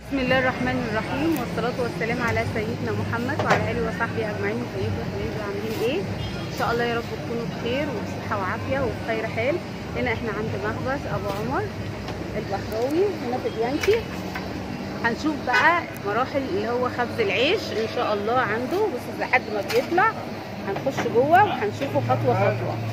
بسم الله الرحمن الرحيم والصلاة والسلام على سيدنا محمد وعلى آله وصحبه أجمعين ازيكم يا حبايبي عاملين إيه؟ إن شاء الله يا رب تكونوا بخير وبصحة وعافية وفي خير حال هنا إحنا عند مخبز أبو عمر البحراوي هنا في ديانتي هنشوف بقى مراحل اللي هو خبز العيش إن شاء الله عنده بس لحد ما بيطلع هنخش جوه وهنشوفه خطوة خطوة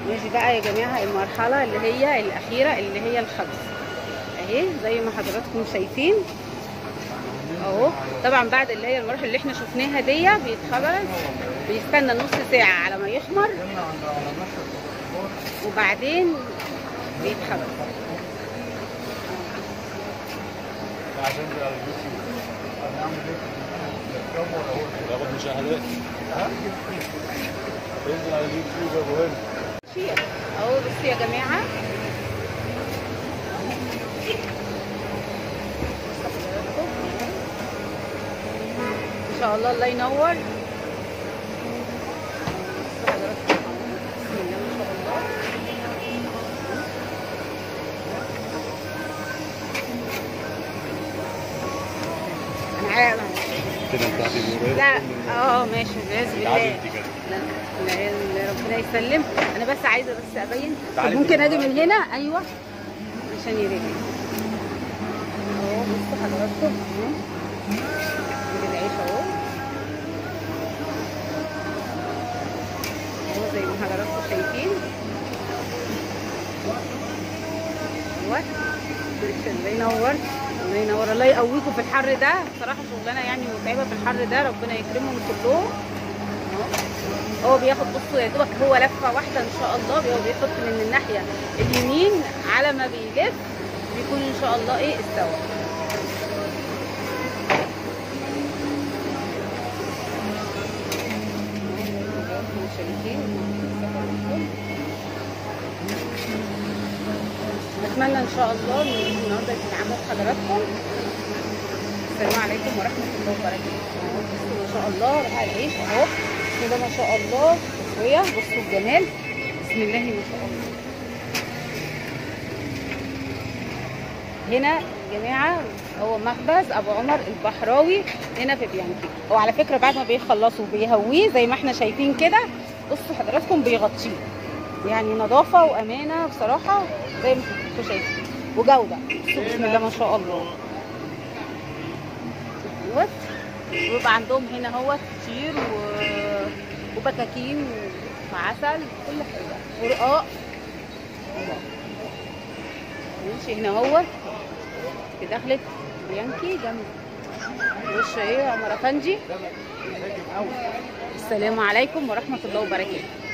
نيجي بقى يا جماعه المرحله اللي هي الاخيره اللي هي الخبز اهي زي ما حضراتكم شايفين اهو طبعا بعد اللي هي المراحل اللي احنا شفناها دي بيتخبز بيستنى نص ساعه على ما يخمر وبعدين بيتخبز هتنزل على اليوتيوب هنعمل ايه؟ نتكلم ولا هو ياخد مشاهدات هينزل على اليوتيوب يا ابو هند شيء اهو بصوا يا جماعه ان شاء الله الله ينور بسم الله ما شاء الله انا عارف كده بتاعتي بيقول لا اه ماشي باذن الله تعالي انت كده لا لا لا، ربنا يسلم انا بس عايزه بس ابين تعالي طب ممكن كده. اجي من هنا ايوه عشان يريح اهو بصوا حضراتكم اهو ادي العيش اهو اهو زي ما حضراتكم شايفين ايوه الله ينور الله ينور الله يقويكم في الحر ده بصراحه شغلانه يعني متعبه في الحر ده ربنا يكرمهم كلهم اهو هو بياخد بصوا يا دوبك هو لفه واحده ان شاء الله هو بيحط من الناحيه اليمين على ما بيلف بيكون ان شاء الله ايه استوى شايفين اتمنى ان شاء الله ان النهارده يكون عجب حضراتكم السلام عليكم ورحمه الله وبركاته اهو بصوا ما شاء الله رقع العيش اهو بسم الله ما شاء الله تسويه بصوا الجمال بسم الله ما شاء الله هنا يا جماعه هو مخبز ابو عمر البحراوي هنا في بيانكي هو على فكره بعد ما بيخلصوا بيهويه زي ما احنا شايفين كده بصوا حضراتكم بيغطيه يعني نظافه وامانه بصراحه زي ما انتم شايفين وجوده بصوا بسم الله ما شاء الله اهوت ويبقى عندهم هنا هو كتير و... وبكاكين وعسل كل حاجه ورقاق اهو. ماشي هنا هو في دخلة بيانكي جنب وش ايه يا عمر افندي السلام عليكم ورحمه الله وبركاته